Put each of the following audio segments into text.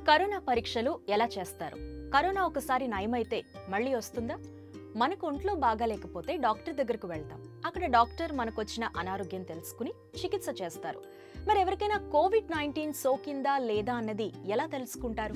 corona పరీక్షలు ఎలా చేస్తారు కరోనా ఒకసారి నయమైతే మళ్ళీ వస్తుందా మనకు ఒంట్లో బాగాలేకపోతే డాక్టర్ దగ్గరకు వెళ్తాం అక్కడ డాక్టర్ మనకొచ్చిన అనారోగ్యం తెలుసుకుని చికిత్స చేస్తారు మరి ఎవరికైనా కోవిడ్ నైన్టీన్ సోకిందా లేదా అన్నది ఎలా తెలుసుకుంటారు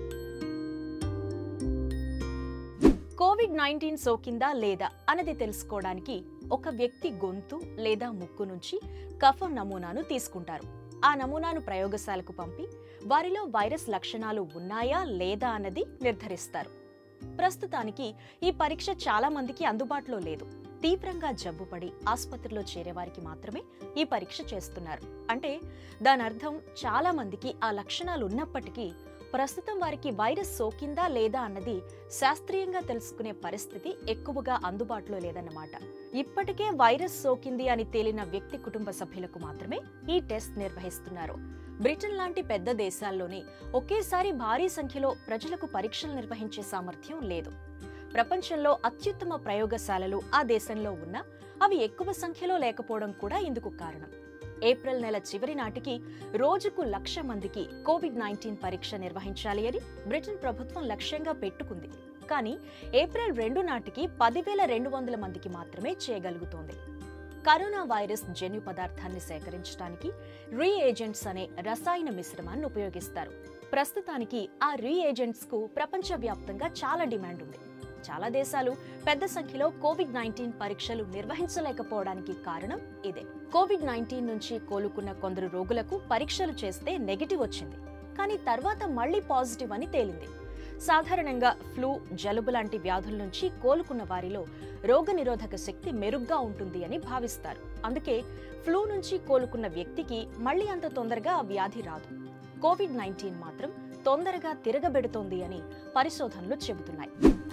కోవిడ్ నైన్టీన్ సోకిందా లేదా అన్నది తెలుసుకోవడానికి ఒక వ్యక్తి గొంతు లేదా ముక్కు నుంచి కఫం నమూనాను తీసుకుంటారు ఆ నమూనాను ప్రయోగశాలకు పంపి వారిలో వైరస్ లక్షణాలు ఉన్నాయా లేదా అన్నది నిర్ధారిస్తారు ప్రస్తుతానికి ఈ పరీక్ష చాలా మందికి అందుబాటులో లేదు తీవ్రంగా జబ్బుపడి ఆసుపత్రిలో చేరేవారికి మాత్రమే ఈ పరీక్ష చేస్తున్నారు అంటే దాని అర్థం చాలా మందికి ఆ లక్షణాలు ఉన్నప్పటికీ ప్రస్తుతం వారికి వైరస్ సోకిందా లేదా అన్నది శాస్త్రీయంగా తెలుసుకునే పరిస్థితి ఎక్కువగా అందుబాటులో లేదన్నమాట ఇప్పటికే వైరస్ సోకింది అని తేలిన వ్యక్తి కుటుంబ సభ్యులకు మాత్రమే ఈ టెస్ట్ నిర్వహిస్తున్నారు బ్రిటన్ లాంటి పెద్ద దేశాల్లోనే ఒకేసారి భారీ సంఖ్యలో ప్రజలకు పరీక్షలు నిర్వహించే సామర్థ్యం లేదు ప్రపంచంలో అత్యుత్తమ ప్రయోగశాలలు ఆ దేశంలో ఉన్నా అవి ఎక్కువ సంఖ్యలో లేకపోవడం కూడా ఇందుకు కారణం ఏప్రిల్ నెల చివరి నాటికి రోజుకు లక్ష మందికి కోవిడ్ నైన్టీన్ పరీక్ష నిర్వహించాలి అని బ్రిటన్ ప్రభుత్వం లక్ష్యంగా పెట్టుకుంది కానీ ఏప్రిల్ రెండు నాటికి పదివేల రెండు వందల మందికి మాత్రమే చేయగలుగుతోంది కరోనా వైరస్ జన్యు పదార్థాన్ని సేకరించడానికి రీఏజెంట్స్ అనే రసాయన మిశ్రమాన్ని ఉపయోగిస్తారు ప్రస్తుతానికి ఆ రీఏజెంట్స్ కు ప్రపంచవ్యాప్తంగా చాలా డిమాండ్ ఉంది చాలా దేశాలు పెద్ద సంఖ్యలో కోవిడ్ నైన్టీన్ పరీక్షలు నిర్వహించలేకపోవడానికి కారణం ఇదే కోవిడ్ నైన్టీన్ నుంచి కోలుకున్న కొందరు రోగులకు పరీక్షలు చేస్తే నెగిటివ్ వచ్చింది కానీ తర్వాత మళ్ళీ పాజిటివ్ అని తేలింది సాధారణంగా ఫ్లూ జలుబు లాంటి వ్యాధుల నుంచి కోలుకున్న వారిలో రోగనిరోధక శక్తి మెరుగ్గా ఉంటుంది అని భావిస్తారు అందుకే ఫ్లూ నుంచి కోలుకున్న వ్యక్తికి మళ్ళీ అంత తొందరగా ఆ వ్యాధి రాదు కోవిడ్ నైన్టీన్ మాత్రం తొందరగా తిరగబెడుతోంది అని పరిశోధనలు చెబుతున్నాయి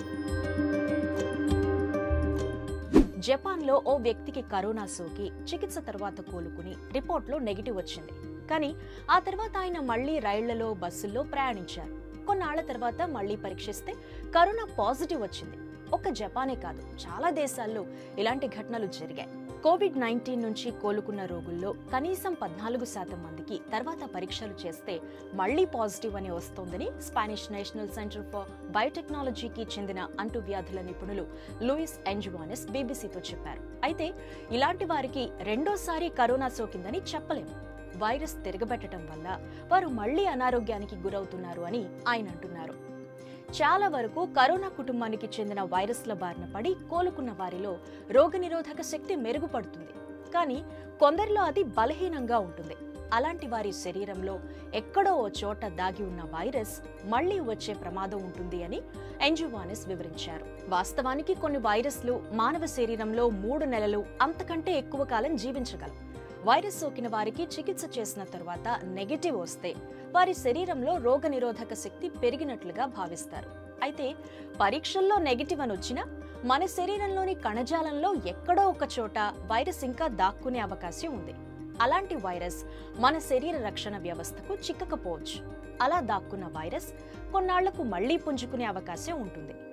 జపాన్లో ఓ వ్యక్తికి కరోనా సోకి చికిత్స తర్వాత కోలుకుని రిపోర్ట్లో నెగిటివ్ వచ్చింది కానీ ఆ తర్వాత ఆయన మళ్లీ రైళ్లలో బస్సుల్లో ప్రయాణించారు కొన్నాళ్ల తర్వాత మళ్లీ పరీక్షిస్తే కరోనా పాజిటివ్ వచ్చింది ఒక్క జపానే కాదు చాలా దేశాల్లో ఇలాంటి ఘటనలు జరిగాయి కోవిడ్ నైన్టీన్ నుంచి కోలుకున్న రోగుల్లో కనీసం పద్నాలుగు శాతం మందికి తర్వాత పరీక్షలు చేస్తే మళ్లీ పాజిటివ్ అని వస్తోందని స్పానిష్ నేషనల్ సెంటర్ ఫర్ బయోటెక్నాలజీకి చెందిన అంటువ్యాధుల నిపుణులు లూయిస్ ఎంజువానెస్ బీబీసీతో చెప్పారు అయితే ఇలాంటి వారికి రెండోసారి కరోనా సోకిందని చెప్పలేము వైరస్ తిరగబెట్టడం వల్ల వారు మళ్లీ అనారోగ్యానికి గురవుతున్నారు అని ఆయన అంటున్నారు చాలా వరకు కరోనా కుటుంబానికి చెందిన వైరస్ల బారిన పడి కోలుకున్న వారిలో రోగనిరోధక శక్తి మెరుగుపడుతుంది కానీ కొందరిలో అది బలహీనంగా ఉంటుంది అలాంటి వారి శరీరంలో ఎక్కడో ఓ చోట దాగి ఉన్న వైరస్ మళ్లీ వచ్చే ప్రమాదం ఉంటుంది అని ఎంజువానిస్ వివరించారు వాస్తవానికి కొన్ని వైరస్లు మానవ శరీరంలో మూడు నెలలు అంతకంటే ఎక్కువ కాలం జీవించగలవు వైరస్ సోకిన వారికి చికిత్స చేసిన తర్వాత నెగటివ్ వస్తే వారి శరీరంలో రోగనిరోధక శక్తి పెరిగినట్లుగా భావిస్తారు అయితే పరీక్షల్లో నెగటివ్ అని వచ్చినా మన శరీరంలోని కణజాలంలో ఎక్కడో ఒక చోట వైరస్ ఇంకా దాక్కునే అవకాశం ఉంది అలాంటి వైరస్ మన శరీర రక్షణ వ్యవస్థకు చిక్కకపోవచ్చు అలా దాక్కున్న వైరస్ కొన్నాళ్లకు మళ్లీ పుంజుకునే అవకాశం ఉంటుంది